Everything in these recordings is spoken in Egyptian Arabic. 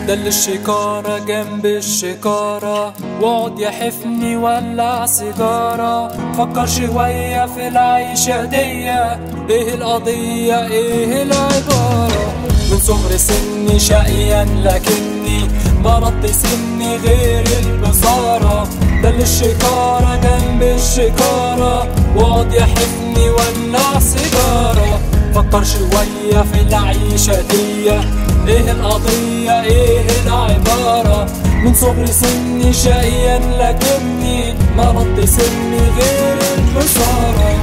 دل الشكارة جنب الشكارة وقعد يحفني ولع سيجارة فكر شوية في العيشة دي ايه القضية ايه العبارة من صغر سني شقيا لكني مرضت سني غير البصارة دل الشكارة جنب الشكارة وقعد يحفني ولع سيجارة فكر شوية في العيشة دي ايه القضية ايه العبارة من صغر سني شقيا لكني مرضت سني غير البصارة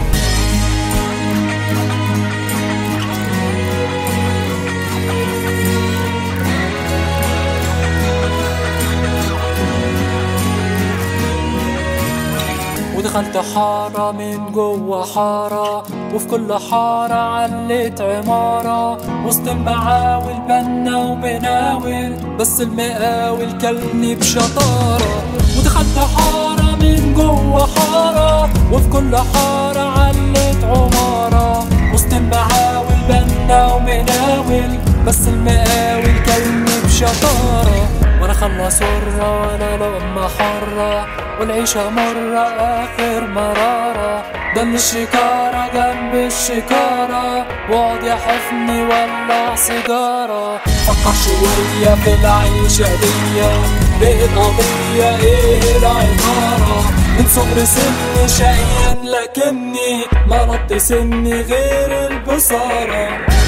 ودخلت حارة من جوا حارة وفي كل حارة علت عمارة وسط المعاول بنا وبناول بس المقاول كلني بشطارة ودخلت حارة من جوا حارة وفي كل حارة علت عمارة وسط المعاول بنا ومناول بس المقاول كلني بشطارة وانا خلص سرة وانا لقمة حرة والعيشة مرة آخر مرارة دم الشكارة جنب الشكارة وقعد يحفني ولع سيجارة فكر شوية في العيشة دي ايه القضية ايه العمارة من صغر سني شقيا لكني مرضت سني غير البصارة